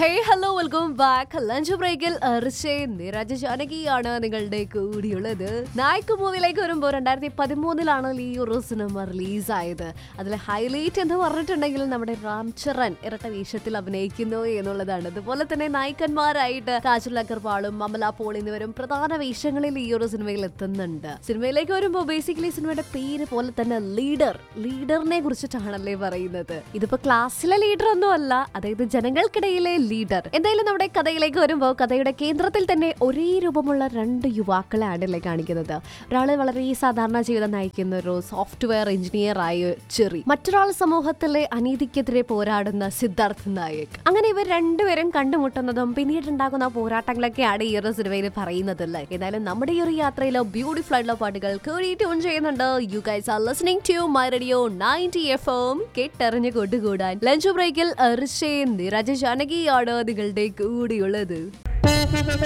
ഹേ hello welcome back lunch ബ്രേക്കിൽ റിഷേ നിരജ ജാനകിയാണ് നിങ്ങളുടെ കൂടിയുള്ളത് നായ്ക്ക് മൂവിലേക്ക് വരുമ്പോൾ രണ്ടായിരത്തി പതിമൂന്നിലാണ് ഈ ഒരു സിനിമ റിലീസായത് അതിൽ ഹൈലൈറ്റ് എന്ന് പറഞ്ഞിട്ടുണ്ടെങ്കിൽ നമ്മുടെ രാം ചരൺ ഇരട്ട വേഷത്തിൽ അഭിനയിക്കുന്നു എന്നുള്ളതാണ് അതുപോലെ തന്നെ നായകന്മാരായിട്ട് കാജൽ അഗർവാളും മമല പോൾ എന്നിവരും പ്രധാന വേഷങ്ങളിൽ ഈ ഒരു സിനിമയിൽ എത്തുന്നുണ്ട് സിനിമയിലേക്ക് വരുമ്പോൾ ബേസിക്കലി സിനിമയുടെ പേര് പോലെ തന്നെ ലീഡർ ലീഡറിനെ കുറിച്ചിട്ടാണല്ലേ പറയുന്നത് ഇതിപ്പോ ക്ലാസ്സിലെ ലീഡർ ഒന്നും അല്ല അതായത് ജനങ്ങൾക്കിടയിലെ ലീഡർ എന്തായാലും നമ്മുടെ കഥയിലേക്ക് വരുമ്പോൾ കഥയുടെ കേന്ദ്രത്തിൽ തന്നെ ഒരേ രൂപമുള്ള രണ്ട് യുവാക്കളെയാണല്ലേ കാണിക്കുന്നത് ഒരാള് വളരെ സാധാരണ ജീവിതം നയിക്കുന്ന ഒരു സോഫ്റ്റ്വെയർ എഞ്ചിനീയർ ആയ ചെറി മറ്റൊരാൾ സമൂഹത്തിലെ അനീതിക്കെതിരെ പോരാടുന്ന സിദ്ധാർത്ഥ് നായക് അങ്ങനെ ഇവർ രണ്ടുപേരും കണ്ടുമുട്ടുന്നതും പിന്നീട് ഉണ്ടാകുന്ന പോരാട്ടങ്ങളൊക്കെയാണ് ഈ ഒരു സിനിമയിൽ പറയുന്നതല്ലേ ഏതായാലും നമ്മുടെ ഈ ഒരു യാത്രയിലോ ബ്യൂട്ടിഫുൾ ആയിട്ടുള്ള പാട്ടുകൾ കേറി ട്യൂൺ ചെയ്യുന്നുണ്ട് you guys are listening to my radio ninety F M കേട്ടറിഞ്ഞ് കൊണ്ടുകൂടാൻ ലഞ്ച് ബ്രേക്കിൽ റിഷേ നിരജ ജാനകിയാണ് നിങ്ങളുടെ കൂടിയുള്ളത്